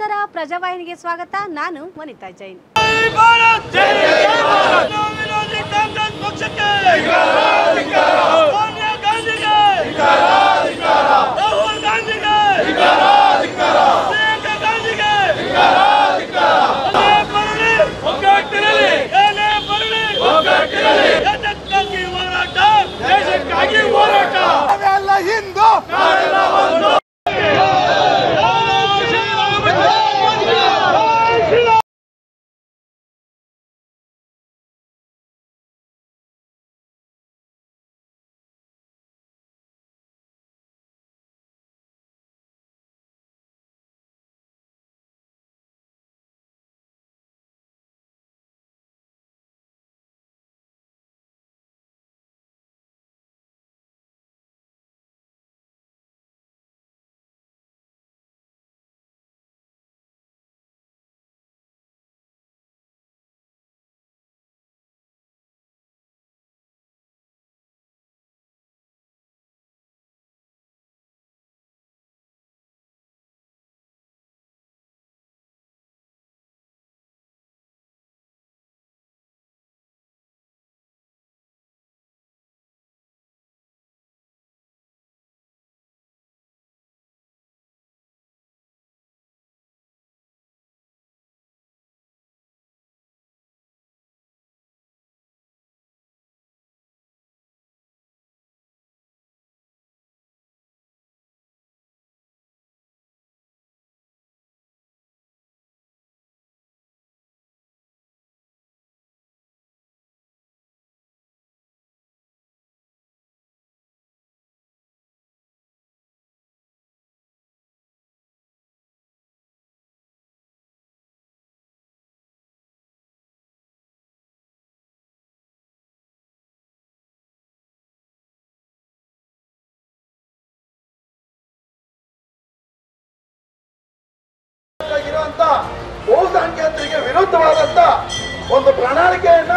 ನಮಸ್ಕಾರ ಪ್ರಜಾವಾಹಿನಿಗೆ ಸ್ವಾಗತ ನಾನು ವನಿತಾ ಜೈನ್ ಭಾರತ್ ವಿರೋಧಿ ಕಾಂಗ್ರೆಸ್ ಪಕ್ಷಕ್ಕೆ ಸೋನಿಯಾ ಗಾಂಧಿಗೆ ರಾಹುಲ್ ಗಾಂಧಿಗೆ ಪ್ರಿಯಾಂಕಾ ಗಾಂಧಿಗೆ ಏನೇ ಬರಲಿ ಒಗ್ಗಟ್ಟಿರಲಿ ಏನೇ ಬರಲಿ ಒಗ್ಗಟ್ಟಿರಲಿ ದೇಶಕ್ಕಾಗಿ ಹೋರಾಟ ದೇಶಕ್ಕಾಗಿ ಹೋರಾಟ ಅವೆಲ್ಲ ಹಿಂದೂ ಇರುವಂತ ಬಹುಸಂಖ್ಯಾತರಿಗೆ ವಿರುದ್ಧವಾದಂತ ಒಂದು ಪ್ರಣಾಳಿಕೆಯನ್ನ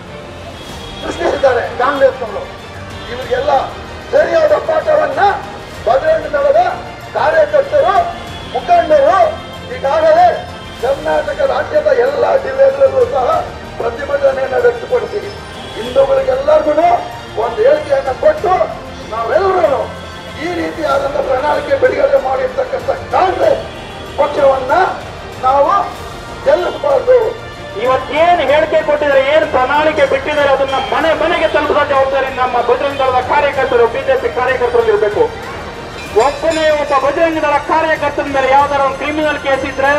ಸೃಷ್ಟಿಸಿದ್ದಾರೆ ಕಾಂಗ್ರೆಸ್ನವರು ಇವರಿಗೆಲ್ಲ ಸರಿಯಾದ ಪಾಠವನ್ನ ಬಜರಂಗ ದಳದ ಕಾರ್ಯಕರ್ತರು ಮುಖಂಡರು ಈಗಾಗಲೇ ಕರ್ನಾಟಕ ರಾಜ್ಯದ ಎಲ್ಲ ಜಿಲ್ಲೆಗಳಲ್ಲೂ ಸಹ ಪ್ರತಿಭಟನೆಯನ್ನು ವ್ಯಕ್ತಪಡಿಸಿ ಹಿಂದೂಗಳಿಗೆಲ್ಲರಿಗೂ ಒಂದು ಹೇಳಿಕೆಯನ್ನ ಕೊಟ್ಟು ನಾವೆಲ್ಲರೂ ಈ ರೀತಿಯಾದಂತ ಪ್ರಣಾಳಿಕೆ ಬಿಡುಗಡೆ ಮಾಡಿರ್ತಕ್ಕಂಥ ಕಾಂಗ್ರೆಸ್ ಪಕ್ಷವನ್ನ ನಾವು ಗೆಲ್ಲಿಸಬಾರ್ದು ಇವತ್ತೇನು ಹೇಳಿಕೆ ಕೊಟ್ಟಿದ್ದಾರೆ ಏನು ಪ್ರಣಾಳಿಕೆ ಬಿಟ್ಟಿದ್ದಾರೆ ಅದನ್ನ ಮನೆ ಮನೆಗೆ ತಲುಪಿಸೋ ಜವಾಬ್ದಾರಿ ನಮ್ಮ ಬಜರಂಗ ದಳದ ಕಾರ್ಯಕರ್ತರು ಬಿಜೆಪಿ ಕಾರ್ಯಕರ್ತರು ಇರಬೇಕು ಒಬ್ಬನೇ ಒಬ್ಬ ಬಜರಂಗ ದಳ ಕಾರ್ಯಕರ್ತರ ಮೇಲೆ ಯಾವ್ದಾರ ಒಂದು ಕ್ರಿಮಿನಲ್ ಕೇಸ್ ಇದ್ರೆ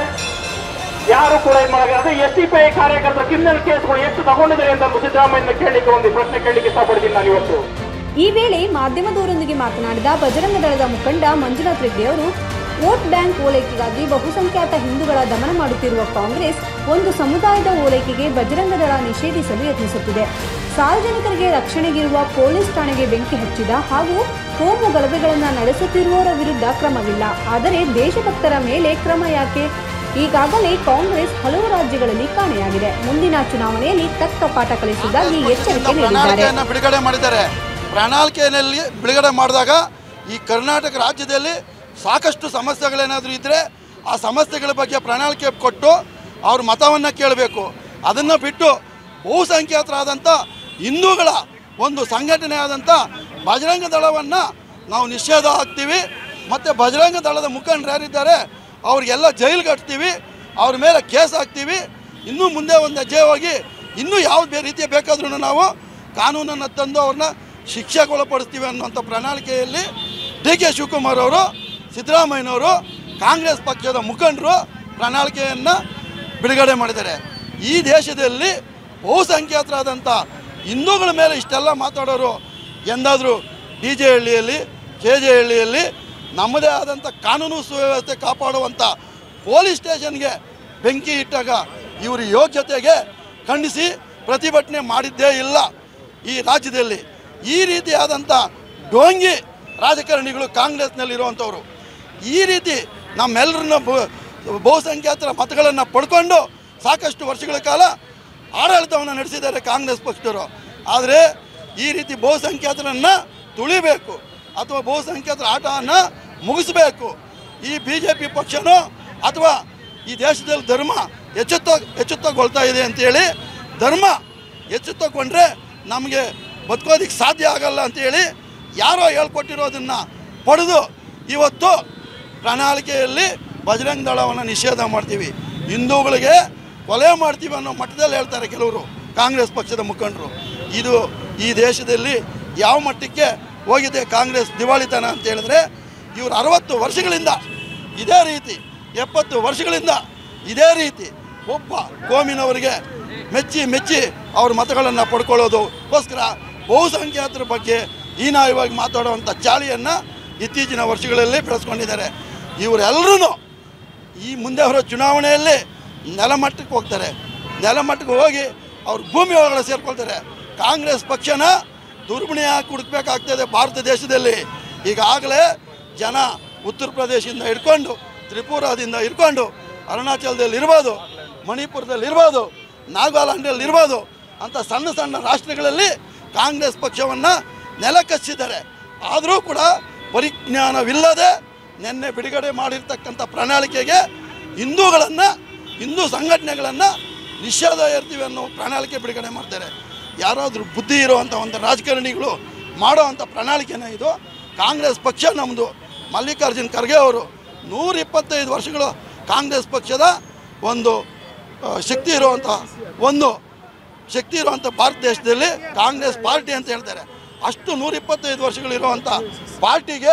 ಯಾರು ಕೂಡ ಇದು ಮಾಡಲ್ಲ ಅದೇ ಎಸ್ ಟಿ ಪಿ ಐ ಕಾರ್ಯಕರ್ತರು ಕ್ರಿಮಿನಲ್ ಕೇಸ್ಗಳು ಎಷ್ಟು ತಗೊಂಡಿದ್ದಾರೆ ಅಂತ ಸಿದ್ದರಾಮಯ್ಯ ಕೇಳಲಿಕ್ಕೆ ಒಂದು ಪ್ರಶ್ನೆ ಕೇಳಲಿಕ್ಕೆ ಇಷ್ಟಪಡ್ತೀನಿ ನಾನು ಇವತ್ತು ಈ ವೇಳೆ ಮಾಧ್ಯಮದವರೊಂದಿಗೆ ಮಾತನಾಡಿದ ಬಜರಂಗ ದಳದ ಮುಖಂಡ ಮಂಜುನಾಥ್ ರೆಡ್ಡಿ ಅವರು ವೋಟ್ ಬ್ಯಾಂಕ್ ಓಲೈಕೆಗಾಗಿ ಬಹುಸಂಖ್ಯಾತ ಹಿಂದೂಗಳ ದಮನ ಮಾಡುತ್ತಿರುವ ಕಾಂಗ್ರೆಸ್ ಒಂದು ಸಮುದಾಯದ ಓಲೈಕೆಗೆ ಬಜರಂಗ ದಳ ನಿಷೇಧಿಸಲು ಯತ್ನಿಸುತ್ತಿದೆ ಸಾರ್ವಜನಿಕರಿಗೆ ರಕ್ಷಣೆಗಿರುವ ಪೊಲೀಸ್ ಠಾಣೆಗೆ ಬೆಂಕಿ ಹಚ್ಚಿದ ಹಾಗೂ ಕೋಮು ಗಲಭೆಗಳನ್ನು ನಡೆಸುತ್ತಿರುವವರ ವಿರುದ್ಧ ಕ್ರಮವಿಲ್ಲ ಆದರೆ ದೇಶಭಕ್ತರ ಮೇಲೆ ಕ್ರಮ ಯಾಕೆ ಈಗಾಗಲೇ ಕಾಂಗ್ರೆಸ್ ಹಲವು ರಾಜ್ಯಗಳಲ್ಲಿ ಕಾಣೆಯಾಗಿದೆ ಮುಂದಿನ ಚುನಾವಣೆಯಲ್ಲಿ ತಕ್ಕ ಪಾಠ ಕಲಿಸುವುದಾಗಿ ಎಚ್ಚರಿಕೆ ನೀಡಿದ್ದಾರೆ ಪ್ರಣಾಳಿಕೆಯನ್ನ ಬಿಡುಗಡೆ ಮಾಡಿದ್ದಾರೆ ಪ್ರಣಾಳಿಕೆಯಲ್ಲಿ ಬಿಡುಗಡೆ ಮಾಡಿದಾಗ ಈ ಕರ್ನಾಟಕ ರಾಜ್ಯದಲ್ಲಿ ಸಾಕಷ್ಟು ಸಮಸ್ಯೆಗಳೇನಾದರೂ ಇದ್ದರೆ ಆ ಸಮಸ್ಯೆಗಳ ಬಗ್ಗೆ ಪ್ರಣಾಳಿಕೆ ಕೊಟ್ಟು ಅವ್ರ ಮತವನ್ನು ಕೇಳಬೇಕು ಅದನ್ನು ಬಿಟ್ಟು ಬಹುಸಂಖ್ಯಾತರಾದಂಥ ಹಿಂದೂಗಳ ಒಂದು ಸಂಘಟನೆ ಆದಂಥ ಬಜರಂಗ ದಳವನ್ನು ನಾವು ನಿಷೇಧ ಹಾಕ್ತೀವಿ ಮತ್ತು ಬಜರಂಗ ದಳದ ಮುಖಂಡರು ಯಾರಿದ್ದಾರೆ ಅವ್ರಿಗೆಲ್ಲ ಜೈಲಿಗೆ ಹಟ್ತೀವಿ ಅವ್ರ ಮೇಲೆ ಕೇಸ್ ಹಾಕ್ತೀವಿ ಇನ್ನೂ ಮುಂದೆ ಒಂದು ಹೆಜ್ಜೆ ಹೋಗಿ ಇನ್ನೂ ಯಾವುದೇ ರೀತಿಯ ಬೇಕಾದ್ರೂ ನಾವು ಕಾನೂನನ್ನು ತಂದು ಅವ್ರನ್ನ ಶಿಕ್ಷೆಗೆ ಒಳಪಡಿಸ್ತೀವಿ ಅನ್ನುವಂಥ ಪ್ರಣಾಳಿಕೆಯಲ್ಲಿ ಡಿ ಕೆ ಶಿವಕುಮಾರ್ ಅವರು ಸಿದ್ದರಾಮಯ್ಯನವರು ಕಾಂಗ್ರೆಸ್ ಪಕ್ಷದ ಮುಖಂಡರು ಪ್ರಣಾಳಿಕೆಯನ್ನು ಬಿಡುಗಡೆ ಮಾಡಿದ್ದಾರೆ ಈ ದೇಶದಲ್ಲಿ ಬಹುಸಂಖ್ಯಾತರಾದಂಥ ಹಿಂದೂಗಳ ಮೇಲೆ ಇಷ್ಟೆಲ್ಲ ಮಾತಾಡೋರು ಎಂದಾದರೂ ಡಿ ಜೆ ಹಳ್ಳಿಯಲ್ಲಿ ಕೆ ಜೆ ಹಳ್ಳಿಯಲ್ಲಿ ನಮ್ಮದೇ ಆದಂಥ ಕಾನೂನು ಸುವ್ಯವಸ್ಥೆ ಕಾಪಾಡುವಂಥ ಪೊಲೀಸ್ ಸ್ಟೇಷನ್ಗೆ ಬೆಂಕಿ ಇಟ್ಟಾಗ ಇವರು ಯೋಗ್ಯತೆಗೆ ಖಂಡಿಸಿ ಪ್ರತಿಭಟನೆ ಮಾಡಿದ್ದೇ ಇಲ್ಲ ಈ ರಾಜ್ಯದಲ್ಲಿ ಈ ರೀತಿಯಾದಂಥ ಡೋಂಗಿ ರಾಜಕಾರಣಿಗಳು ಕಾಂಗ್ರೆಸ್ನಲ್ಲಿರುವಂಥವ್ರು ಈ ರೀತಿ ನಮ್ಮೆಲ್ಲರನ್ನ ಬ- ಬಹುಸಂಖ್ಯಾತರ ಮತಗಳನ್ನು ಪಡ್ಕೊಂಡು ಸಾಕಷ್ಟು ವರ್ಷಗಳ ಕಾಲ ಆಡಳಿತವನ್ನು ನಡೆಸಿದ್ದಾರೆ ಕಾಂಗ್ರೆಸ್ ಪಕ್ಷದವರು ಆದರೆ ಈ ರೀತಿ ಬಹುಸಂಖ್ಯಾತರನ್ನು ತುಳಿಬೇಕು ಅಥವಾ ಬಹುಸಂಖ್ಯಾತರ ಆಟವನ್ನು ಮುಗಿಸಬೇಕು ಈ ಬಿ ಜೆ ಪಿ ಪಕ್ಷನೋ ಅಥವಾ ಈ ದೇಶದಲ್ಲಿ ಧರ್ಮ ಹೆಚ್ಚುತ್ತ ಹೆಚ್ಚುತ್ತಗೊಳ್ತಾ ಇದೆ ಅಂತೇಳಿ ಧರ್ಮ ಹೆಚ್ಚುತ್ತಗೊಂಡ್ರೆ ನಮಗೆ ಬದುಕೋದಕ್ಕೆ ಸಾಧ್ಯ ಆಗಲ್ಲ ಅಂತೇಳಿ ಯಾರೋ ಹೇಳ್ಕೊಟ್ಟಿರೋದನ್ನು ಪಡೆದು ಇವತ್ತು ಪ್ರಣಾಳಿಕೆಯಲ್ಲಿ ಬಜರಂಗ ದಳವನ್ನು ನಿಷೇಧ ಮಾಡ್ತೀವಿ ಹಿಂದೂಗಳಿಗೆ ಕೊಲೆ ಮಾಡ್ತೀವಿ ಅನ್ನೋ ಮಟ್ಟದಲ್ಲಿ ಹೇಳ್ತಾರೆ ಕೆಲವರು ಕಾಂಗ್ರೆಸ್ ಪಕ್ಷದ ಮುಖಂಡರು ಇದು ಈ ದೇಶದಲ್ಲಿ ಯಾವ ಮಟ್ಟಕ್ಕೆ ಹೋಗಿದೆ ಕಾಂಗ್ರೆಸ್ ದಿವಾಳಿತನ ಅಂತ ಹೇಳಿದ್ರೆ ಇವರು ಅರವತ್ತು ವರ್ಷಗಳಿಂದ ಇದೇ ರೀತಿ ಎಪ್ಪತ್ತು ವರ್ಷಗಳಿಂದ ಇದೇ ರೀತಿ ಒಬ್ಬ ಕೋಮಿನವರಿಗೆ ಮೆಚ್ಚಿ ಮೆಚ್ಚಿ ಅವ್ರ ಮತಗಳನ್ನು ಪಡ್ಕೊಳ್ಳೋದಕ್ಕೋಸ್ಕರ ಬಹುಸಂಖ್ಯಾತರ ಬಗ್ಗೆ ಹೀನಾಯವಾಗಿ ಮಾತಾಡುವಂಥ ಚಾಳಿಯನ್ನು ಇತ್ತೀಚಿನ ವರ್ಷಗಳಲ್ಲಿ ಬೆಳೆಸ್ಕೊಂಡಿದ್ದಾರೆ ಇವರೆಲ್ಲರೂ ಈ ಮುಂದೆ ಬರೋ ಚುನಾವಣೆಯಲ್ಲಿ ನೆಲಮಟ್ಟಕ್ಕೆ ಹೋಗ್ತಾರೆ ನೆಲಮಟ್ಟಕ್ಕೆ ಹೋಗಿ ಅವ್ರ ಭೂಮಿ ಒಳಗಡೆ ಸೇರ್ಕೊಳ್ತಾರೆ ಕಾಂಗ್ರೆಸ್ ಪಕ್ಷನ ದುರ್ಬಿಣಿಯಾಗಿ ಹುಡುಕ್ಬೇಕಾಗ್ತದೆ ಭಾರತ ದೇಶದಲ್ಲಿ ಈಗಾಗಲೇ ಜನ ಉತ್ತರ ಪ್ರದೇಶದಿಂದ ಹಿಡ್ಕೊಂಡು ತ್ರಿಪುರಾದಿಂದ ಹಿಡ್ಕೊಂಡು ಅರುಣಾಚಲದಲ್ಲಿ ಇರ್ಬೋದು ಮಣಿಪುರದಲ್ಲಿ ಇರ್ಬೋದು ನಾಗಾಲ್ಯಾಂಡಲ್ಲಿ ಇರ್ಬೋದು ಅಂತ ಸಣ್ಣ ಸಣ್ಣ ರಾಷ್ಟ್ರಗಳಲ್ಲಿ ಕಾಂಗ್ರೆಸ್ ಪಕ್ಷವನ್ನು ನೆಲಕಚ್ಚಿದ್ದಾರೆ ಆದರೂ ಕೂಡ ಪರಿಜ್ಞಾನವಿಲ್ಲದೆ ನಿನ್ನೆ ಬಿಡುಗಡೆ ಮಾಡಿರ್ತಕ್ಕಂಥ ಪ್ರಣಾಳಿಕೆಗೆ ಹಿಂದೂಗಳನ್ನು ಹಿಂದೂ ಸಂಘಟನೆಗಳನ್ನು ನಿಷೇಧ ಇರ್ತೀವಿ ಅನ್ನೋ ಪ್ರಣಾಳಿಕೆ ಬಿಡುಗಡೆ ಮಾಡ್ತಾರೆ ಯಾರಾದರೂ ಬುದ್ಧಿ ಇರುವಂಥ ಒಂದು ರಾಜಕಾರಣಿಗಳು ಮಾಡೋ ಅಂಥ ಪ್ರಣಾಳಿಕೆನ ಇದು ಕಾಂಗ್ರೆಸ್ ಪಕ್ಷ ನಮ್ಮದು ಮಲ್ಲಿಕಾರ್ಜುನ್ ಖರ್ಗೆ ಅವರು ನೂರ ಇಪ್ಪತ್ತೈದು ವರ್ಷಗಳು ಕಾಂಗ್ರೆಸ್ ಪಕ್ಷದ ಒಂದು ಆ, ಶಕ್ತಿ ಇರುವಂಥ ಒಂದು ಶಕ್ತಿ ಇರುವಂಥ ಭಾರತ ದೇಶದಲ್ಲಿ ಕಾಂಗ್ರೆಸ್ ಪಾರ್ಟಿ ಅಂತ ಹೇಳ್ತಾರೆ ಅಷ್ಟು ನೂರ ಇಪ್ಪತ್ತೈದು ವರ್ಷಗಳಿರುವಂಥ ಪಾರ್ಟಿಗೆ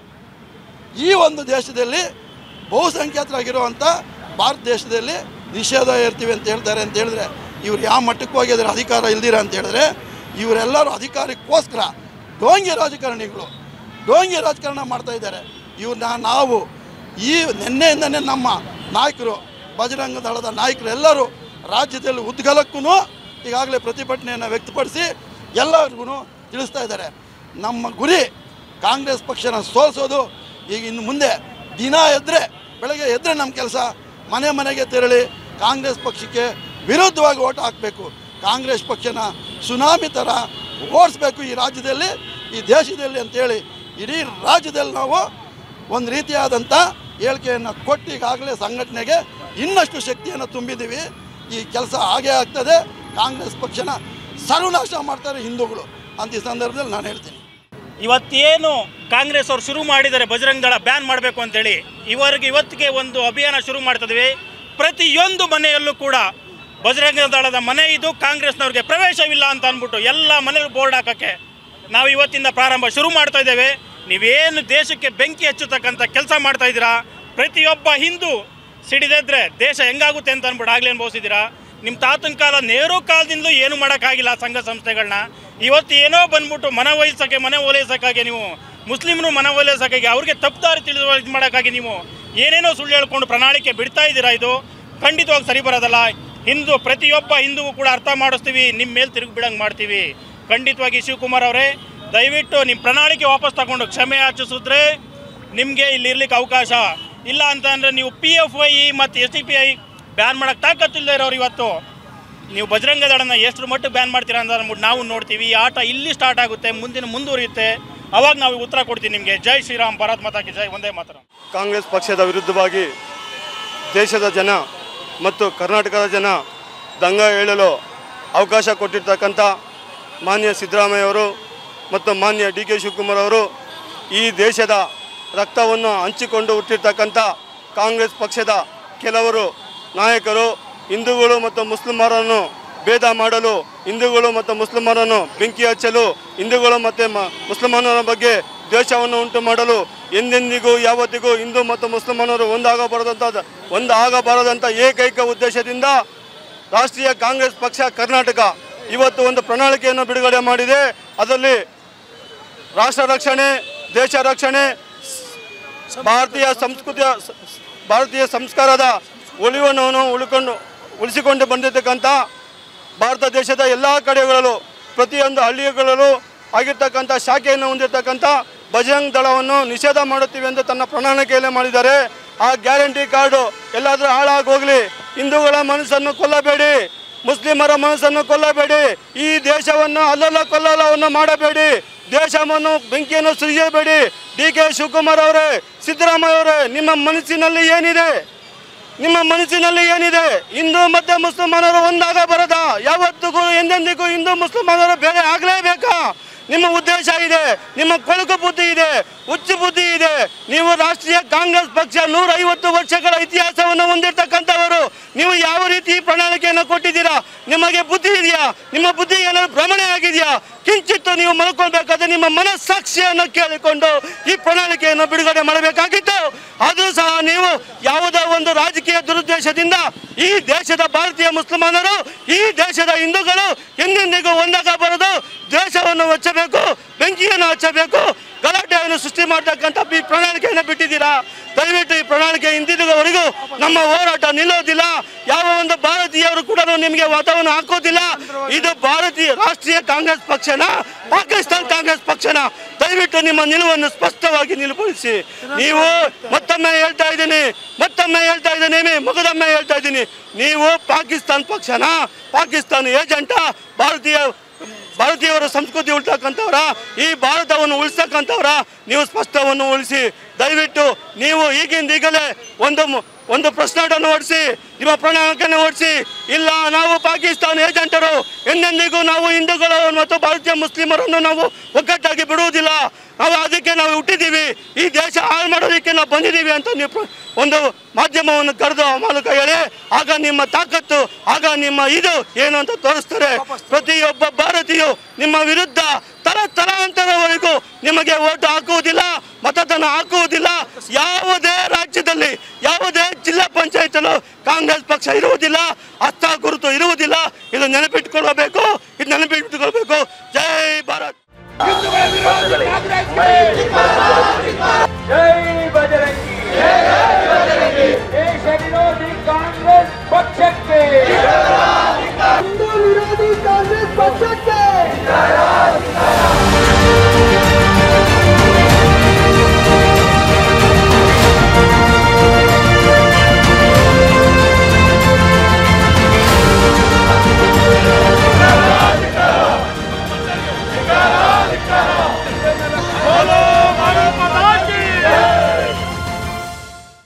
ಈ ಒಂದು ದೇಶದಲ್ಲಿ ಬಹುಸಂಖ್ಯಾತರಾಗಿರುವಂಥ ಭಾರತ ದೇಶದಲ್ಲಿ ನಿಷೇಧ ಇರ್ತೀವಿ ಅಂತ ಹೇಳ್ತಾರೆ ಅಂತ ಹೇಳಿದ್ರೆ ಇವ್ರು ಯಾವ ಮಟ್ಟಕ್ಕೆ ಹೋಗಿದ್ದಾರೆ ಅಧಿಕಾರ ಇಲ್ದಿರ ಅಂತ ಹೇಳಿದ್ರೆ ಇವರೆಲ್ಲರೂ ಅಧಿಕಾರಕ್ಕೋಸ್ಕರ ಡೋಂಗಿ ರಾಜಕಾರಣಿಗಳು ಡೋಂಗಿ ರಾಜಕಾರಣ ಮಾಡ್ತಾ ಇದ್ದಾರೆ ಇವ್ರನ್ನ ನಾವು ಈ ನಿನ್ನೆಯಿಂದನೇ ನಮ್ಮ ನಾಯಕರು ಬಜರಂಗ ದಳದ ನಾಯಕರೆಲ್ಲರೂ ರಾಜ್ಯದಲ್ಲಿ ಉದ್ಗಲಕ್ಕೂ ಈಗಾಗಲೇ ಪ್ರತಿಭಟನೆಯನ್ನು ವ್ಯಕ್ತಪಡಿಸಿ ಎಲ್ಲರಿಗೂ ತಿಳಿಸ್ತಾ ಇದ್ದಾರೆ ನಮ್ಮ ಗುರಿ ಕಾಂಗ್ರೆಸ್ ಪಕ್ಷನ ಸೋಲಿಸೋದು ಈಗ ಇನ್ನು ಮುಂದೆ ದಿನ ಎದ್ದರೆ ಬೆಳಗ್ಗೆ ಎದ್ದರೆ ನಮ್ಮ ಕೆಲಸ ಮನೆ ಮನೆಗೆ ತೆರಳಿ ಕಾಂಗ್ರೆಸ್ ಪಕ್ಷಕ್ಕೆ ವಿರುದ್ಧವಾಗಿ ಓಟ್ ಹಾಕಬೇಕು ಕಾಂಗ್ರೆಸ್ ಪಕ್ಷನ ಸುನಾಮಿ ಥರ ಓಡಿಸ್ಬೇಕು ಈ ರಾಜ್ಯದಲ್ಲಿ ಈ ದೇಶದಲ್ಲಿ ಅಂತೇಳಿ ಇಡೀ ರಾಜ್ಯದಲ್ಲಿ ನಾವು ಒಂದು ರೀತಿಯಾದಂಥ ಹೇಳಿಕೆಯನ್ನು ಕೊಟ್ಟು ಈಗಾಗಲೇ ಸಂಘಟನೆಗೆ ಇನ್ನಷ್ಟು ಶಕ್ತಿಯನ್ನು ತುಂಬಿದ್ದೀವಿ ಈ ಕೆಲಸ ಹಾಗೇ ಆಗ್ತದೆ ಕಾಂಗ್ರೆಸ್ ಪಕ್ಷನ ಸರ್ವನಾಶ ಮಾಡ್ತಾರೆ ಹಿಂದೂಗಳು ಅಂತ ಈ ಸಂದರ್ಭದಲ್ಲಿ ನಾನು ಹೇಳ್ತೀನಿ ಇವತ್ತೇನು ಕಾಂಗ್ರೆಸ್ ಅವರು ಶುರು ಮಾಡಿದ್ದಾರೆ ಬಜರಂಗ ದಳ ಬ್ಯಾನ್ ಮಾಡಬೇಕು ಅಂತೇಳಿ ಇವರಿಗೆ ಇವತ್ತಿಗೆ ಒಂದು ಅಭಿಯಾನ ಶುರು ಮಾಡ್ತಿದ್ವಿ ಪ್ರತಿಯೊಂದು ಮನೆಯಲ್ಲೂ ಕೂಡ ಬಜರಂಗ ದಳದ ಮನೆ ಇದು ಕಾಂಗ್ರೆಸ್ನವ್ರಿಗೆ ಪ್ರವೇಶವಿಲ್ಲ ಅಂತ ಅಂದ್ಬಿಟ್ಟು ಎಲ್ಲ ಮನೆಯಲ್ಲೂ ಬೋರ್ಡ್ ಹಾಕೋಕ್ಕೆ ನಾವು ಇವತ್ತಿಂದ ಪ್ರಾರಂಭ ಶುರು ಮಾಡ್ತಾ ಇದ್ದೇವೆ ನೀವೇನು ದೇಶಕ್ಕೆ ಬೆಂಕಿ ಹಚ್ಚತಕ್ಕಂಥ ಕೆಲಸ ಮಾಡ್ತಾ ಇದ್ದೀರಾ ಪ್ರತಿಯೊಬ್ಬ ಹಿಂದೂ ಸಿಡಿದಿದ್ರೆ ದೇಶ ಹೆಂಗಾಗುತ್ತೆ ಅಂತ ಅಂದ್ಬಿಟ್ಟು ಆಗ್ಲೇ ಅನುಭವಿಸಿದ್ದೀರಾ ನಿಮ್ಮ ತಾತನ ಕಾಲ ನೆಹರು ಕಾಲದಿಂದಲೂ ಏನು ಮಾಡೋಕ್ಕಾಗಿಲ್ಲ ಸಂಘ ಸಂಸ್ಥೆಗಳನ್ನ ಇವತ್ತು ಏನೋ ಬಂದ್ಬಿಟ್ಟು ಮನ ವಹಿಸೋಕ್ಕೆ ಮನೆ ಓಲೈಸೋಕ್ಕಾಗಿ ನೀವು ಮುಸ್ಲಿಮ್ರು ಮನ ಓಲೈಸೋಕ್ಕಾಗಿ ಅವ್ರಿಗೆ ತಪ್ಪುದಾರಿ ತಿಳಿದು ಇದು ಮಾಡೋಕ್ಕಾಗಿ ನೀವು ಏನೇನೋ ಸುಳ್ಳು ಹೇಳ್ಕೊಂಡು ಪ್ರಣಾಳಿಕೆ ಬಿಡ್ತಾ ಇದ್ದೀರಾ ಇದು ಖಂಡಿತವಾಗಿ ಸರಿ ಬರೋದಲ್ಲ ಹಿಂದೂ ಪ್ರತಿಯೊಬ್ಬ ಹಿಂದೂಗೂ ಕೂಡ ಅರ್ಥ ಮಾಡಿಸ್ತೀವಿ ನಿಮ್ಮ ಮೇಲೆ ತಿರುಗಿ ಬಿಡಂಗೆ ಮಾಡ್ತೀವಿ ಖಂಡಿತವಾಗಿ ಶಿವಕುಮಾರ್ ಅವರೇ ದಯವಿಟ್ಟು ನಿಮ್ಮ ಪ್ರಣಾಳಿಕೆ ವಾಪಸ್ ತಗೊಂಡು ಕ್ಷಮೆ ಯಾಚಿಸಿದ್ರೆ ನಿಮಗೆ ಇಲ್ಲಿ ಇರ್ಲಿಕ್ಕೆ ಅವಕಾಶ ಇಲ್ಲ ಅಂತ ಅಂದರೆ ನೀವು ಪಿ ಎಫ್ ಐ ಮತ್ತು S D P I ban ಮಾಡೋಕ್ಕೆ ತಾಕತ್ತಿಲ್ಲದೆ ಇರೋರು ಇವತ್ತು ನೀವು ಬಜರಂಗ ದಳನ ಎಷ್ಟು ಮಟ್ಟಿಗೆ ಬ್ಯಾನ್ ಮಾಡ್ತೀರಾ ಅಂತ ಅಂದ್ಬಿಟ್ಟು ನಾವು ನೋಡ್ತೀವಿ ಈ ಆಟ ಇಲ್ಲಿ ಸ್ಟಾರ್ಟ್ ಆಗುತ್ತೆ ಮುಂದಿನ ಮುಂದುವರಿಯುತ್ತೆ ಅವಾಗ ನಾವು ಉತ್ತರ ಕೊಡ್ತೀವಿ ನಿಮಗೆ ಜೈ ಶ್ರೀರಾಮ್ ಭಾರತ್ ಮಾತಾ ಕಿ ಜೈ ಒಂದೇ ಮಾತ್ರ ಕಾಂಗ್ರೆಸ್ ಪಕ್ಷದ ವಿರುದ್ಧವಾಗಿ ದೇಶದ ಜನ ಮತ್ತು ಕರ್ನಾಟಕದ ಜನ ದಂಗ ಏಳಲು ಅವಕಾಶ ಕೊಟ್ಟಿರ್ತಕ್ಕಂಥ ಮಾನ್ಯ ಸಿದ್ದರಾಮಯ್ಯವರು ಮತ್ತು ಮಾನ್ಯ ಡಿ ಕೆ ಶಿವಕುಮಾರ್ ಅವರು ಈ ದೇಶದ ರಕ್ತವನ್ನು ಹಂಚಿಕೊಂಡು ಹುಟ್ಟಿರ್ತಕ್ಕಂಥ ಕಾಂಗ್ರೆಸ್ ಪಕ್ಷದ ಕೆಲವರು ನಾಯಕರು ಹಿಂದೂಗಳು ಮತ್ತು ಮುಸ್ಲಿಮರನ್ನು ಭೇದ ಮಾಡಲು ಹಿಂದೂಗಳು ಮತ್ತು ಮುಸ್ಲಿಮರನ್ನು ಬೆಂಕಿ ಹಚ್ಚಲು ಹಿಂದೂಗಳು ಮತ್ತು ಮ ಮುಸಲ್ಮಾನರ ಬಗ್ಗೆ ದ್ವೇಷವನ್ನು ಉಂಟು ಮಾಡಲು ಎಂದೆಂದಿಗೂ ಯಾವತ್ತಿಗೂ ಹಿಂದೂ ಮತ್ತು ಮುಸಲ್ಮಾನರು ಒಂದಾಗಬಾರದಂಥ ಒಂದಾಗಬಾರದಂಥ ಏಕೈಕ ಉದ್ದೇಶದಿಂದ ರಾಷ್ಟ್ರೀಯ ಕಾಂಗ್ರೆಸ್ ಪಕ್ಷ ಕರ್ನಾಟಕ ಇವತ್ತು ಒಂದು ಪ್ರಣಾಳಿಕೆಯನ್ನು ಬಿಡುಗಡೆ ಮಾಡಿದೆ ಅದರಲ್ಲಿ ರಾಷ್ಟ್ರ ರಕ್ಷಣೆ ದೇಶ ರಕ್ಷಣೆ ಭಾರತೀಯ ಸಂಸ್ಕೃತಿಯ ಸ- ಭಾರತೀಯ ಸಂಸ್ಕಾರದ ಉಳಿವನ್ನು ಉಳ್ಕೊಂಡು ಉಳಿಸಿಕೊಂಡು ಬಂದಿರತಕ್ಕಂಥ ಭಾರತ ದೇಶದ ಎಲ್ಲ ಕಡೆಗಳಲ್ಲೂ ಪ್ರತಿಯೊಂದು ಹಳ್ಳಿಗಳಲ್ಲೂ ಆಗಿರ್ತಕ್ಕಂಥ ಶಾಖೆಯನ್ನು ಹೊಂದಿರತಕ್ಕಂಥ ಬಜರಂಗ್ ದಳವನ್ನು ನಿಷೇಧ ಮಾಡುತ್ತೀವಿ ಎಂದು ತನ್ನ ಪ್ರಣಾಳಿಕೆಯಲ್ಲಿ ಮಾಡಿದ್ದಾರೆ ಆ ಗ್ಯಾರಂಟಿ ಕಾರ್ಡು ಎಲ್ಲಾದರೂ ಹಾಳಾಗಿ ಹೋಗಲಿ ಹಿಂದೂಗಳ ಮನಸ್ಸನ್ನು ಕೊಲ್ಲಬೇಡಿ ಮುಸ್ಲಿಮರ ಮನಸ್ಸನ್ನು ಕೊಲ್ಲಬೇಡಿ ಈ ದೇಶವನ್ನು ಅಲ್ಲಲ್ಲ ಕೊಲ್ಲಲವನ್ನು ಮಾಡಬೇಡಿ ದೇಶವನ್ನು ಬೆಂಕಿಯನ್ನು ಸೃಜಿಸಬೇಡಿ ಡಿ ಕೆ ಶಿವಕುಮಾರ್ ಅವರೇ ಸಿದ್ದರಾಮಯ್ಯ ಅವರೇ ನಿಮ್ಮ ಮನಸ್ಸಿನಲ್ಲಿ ಏನಿದೆ ನಿಮ್ಮ ಮನಸ್ಸಿನಲ್ಲಿ ಏನಿದೆ ಹಿಂದೂ ಮತ್ತೆ ಮುಸಲ್ಮಾನರು ಒಂದಾಗ ಬರದ ಯಾವತ್ತಿಗೂ ಎಂದೆಂದಿಗೂ ಹಿಂದೂ ಮುಸಲ್ಮಾನರು ಬೇರೆ ಆಗಲೇಬೇಕಾ ನಿಮ್ಮ ಉದ್ದೇಶ ಇದೆ ನಿಮ್ಮ ಕೊಳಕು ಬುದ್ಧಿ ಇದೆ ಹುಚ್ಚು ಬುದ್ಧಿ ಇದೆ ನೀವು ರಾಷ್ಟ್ರೀಯ ಕಾಂಗ್ರೆಸ್ ಪಕ್ಷ ನೂರ ಐವತ್ತು ವರ್ಷಗಳ ಇತಿಹಾಸವನ್ನು ಹೊಂದಿರತಕ್ಕಂಥವರು ನೀವು ಯಾವ ರೀತಿ ಪ್ರಣಾಳಿಕೆಯನ್ನು ಕೊಟ್ಟಿದ್ದೀರಾ ನಿಮಗೆ ಬುದ್ಧಿ ಇದೆಯಾ ನಿಮ್ಮ ಬುದ್ಧಿ ಏನಾದ್ರು ಭ್ರಮಣೆ ಆಗಿದೆಯಾ ಕಿಂಚಿತ್ತು ನೀವು ಮಲ್ಕೊಳ್ಬೇಕಾದ್ರೆ ನಿಮ್ಮ ಮನಸ್ಸಾಕ್ಷಿಯನ್ನು ಕೇಳಿಕೊಂಡು ಈ ಪ್ರಣಾಳಿಕೆಯನ್ನು ಬಿಡುಗಡೆ ಮಾಡಬೇಕಾಗಿತ್ತು ಅದು ಸಹ ನೀವು ಯಾವುದೋ ಒಂದು ರಾಜಕೀಯ ದುರುದ್ದೇಶದಿಂದ ಈ ದೇಶದ ಭಾರತೀಯ ಮುಸಲ್ಮಾನರು ಈ ದೇಶದ ಹಿಂದೂಗಳು ಎಂದೆಂದಿಗೂ ಒಂದಾಗ ಬರೋದು ದ್ವೇಷವನ್ನು ಹಚ್ಚಬೇಕು ಬೆಂಕಿಯನ್ನು ಹಚ್ಚಬೇಕು ಗಲಾಟೆಯನ್ನು ಸೃಷ್ಟಿ ಮಾಡ್ತಕ್ಕಂಥ ಈ ಪ್ರಣಾಳಿಕೆಯನ್ನು ಬಿಟ್ಟಿದ್ದೀರಾ ದಯವಿಟ್ಟು ಈ ಪ್ರಣಾಳಿಕೆ ಹಿಂದಿರುಗುವವರೆಗೂ ನಮ್ಮ ಹೋರಾಟ ನಿಲ್ಲೋದಿಲ್ಲ ಯಾವ ಒಂದು ಭಾರತೀಯರು ಕೂಡ ನಿಮಗೆ ವಾತಾವರಣ ಹಾಕೋದಿಲ್ಲ ಇದು ಭಾರತೀಯ ರಾಷ್ಟ್ರೀಯ ಕಾಂಗ್ರೆಸ್ ಪಕ್ಷನ ಪಾಕಿಸ್ತಾನ ಕಾಂಗ್ರೆಸ್ ಪಕ್ಷನ ದಯವಿಟ್ಟು ನಿಮ್ಮ ನಿಲುವನ್ನು ಸ್ಪಷ್ಟವಾಗಿ ನಿಲುಪಡಿಸಿ ನೀವು ಮತ್ತೊಮ್ಮೆ ಹೇಳ್ತಾ ಇದ್ದೀನಿ ಮತ್ತೊಮ್ಮೆ ಹೇಳ್ತಾ ಇದ್ದೀನಿ ಮುಗದೊಮ್ಮೆ ಹೇಳ್ತಾ ಇದ್ದೀನಿ ನೀವು ಪಾಕಿಸ್ತಾನ ಪಕ್ಷನ ಪಾಕಿಸ್ತಾನ ಏಜೆಂಟ ಭಾರತೀಯ ಭಾರತೀಯವರ ಸಂಸ್ಕೃತಿ ಉಳ್ತಕ್ಕಂಥವ್ರ ಈ ಭಾರತವನ್ನು ಉಳಿಸ್ತಕ್ಕಂಥವ್ರ ನೀವು ಸ್ಪಷ್ಟವನ್ನು ಉಳಿಸಿ ದಯವಿಟ್ಟು ನೀವು ಈಗಿಂದ ಈಗಲೇ ಒಂದು ಮು- ಒಂದು ಪ್ರಶ್ನಾಟನ್ನು ಓಡಿಸಿ ನಿಮ್ಮ ಪ್ರಣಾಳಿಕೆಯನ್ನು ಓಡಿಸಿ ಇಲ್ಲ ನಾವು ಪಾಕಿಸ್ತಾನ ಏಜೆಂಟರು ಎಂದೆಂದಿಗೂ ನಾವು ಹಿಂದೂಗಳು ಮತ್ತು ಭಾರತೀಯ ಮುಸ್ಲಿಮರನ್ನು ನಾವು ಒಗ್ಗಟ್ಟಾಗಿ ಬಿಡುವುದಿಲ್ಲ ನಾವು ಅದಕ್ಕೆ ನಾವು ಹುಟ್ಟಿದ್ದೀವಿ ಈ ದೇಶ ಹಾಳು ಮಾಡೋದಕ್ಕೆ ನಾವು ಬಂದಿದ್ದೀವಿ ಅಂತ ನೀವು ಪ್ರ- ಒಂದು ಮಾಧ್ಯಮವನ್ನು ಕರೆದು ಆ ಮೂಲಕ ಹೇಳಿ ಆಗ ನಿಮ್ಮ ತಾಕತ್ತು ಆಗ ನಿಮ್ಮ ಇದು ಏನು ಅಂತ ತೋರಿಸ್ತಾರೆ ಪ್ರತಿಯೊಬ್ಬ ಭಾರತೀಯು ನಿಮ್ಮ ವಿರುದ್ಧ ತರ ತಲಾಂತರವರೆಗೂ ನಿಮಗೆ ಓಟು ಹಾಕುವುದಿಲ್ಲ ಮತದಾನ ಹಾಕುವುದಿಲ್ಲ ಯಾವುದೇ ರಾಜ್ಯದಲ್ಲಿ ಯಾವುದೇ ಜಿಲ್ಲಾ ಪಂಚಾಯತಲ್ಲೂ ಕಾಂಗ್ರೆಸ್ ಪಕ್ಷ ಇರುವುದಿಲ್ಲ ಹಸ್ತ ಗುರುತು ಇರುವುದಿಲ್ಲ ಇದು ನೆನಪಿಟ್ಕೊಳ್ಬೇಕು ಇದು ನೆನಪಿಟ್ಕೊಳ್ಬೇಕು ಜೈ ಭಾರತ್ ಜೈ ಬಜರಂಗಿ ದೇಶ ವಿರೋಧಿ ಕಾಂಗ್ರೆಸ್ ಪಕ್ಷಕ್ಕೆ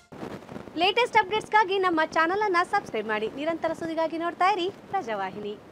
ಲೇಟೆಸ್ಟ್ ಅಪ್ಡೇಟ್ಸ್ಗಾಗಿ ನಮ್ಮ ಚಾನಲ್ ಅನ್ನ ಸಬ್ಸ್ಕ್ರೈಬ್ ಮಾಡಿ ನಿರಂತರ ಸುದ್ದಿಗಾಗಿ ನೋಡ್ತಾ ಇರಿ ಪ್ರಜಾವಾಹಿನಿ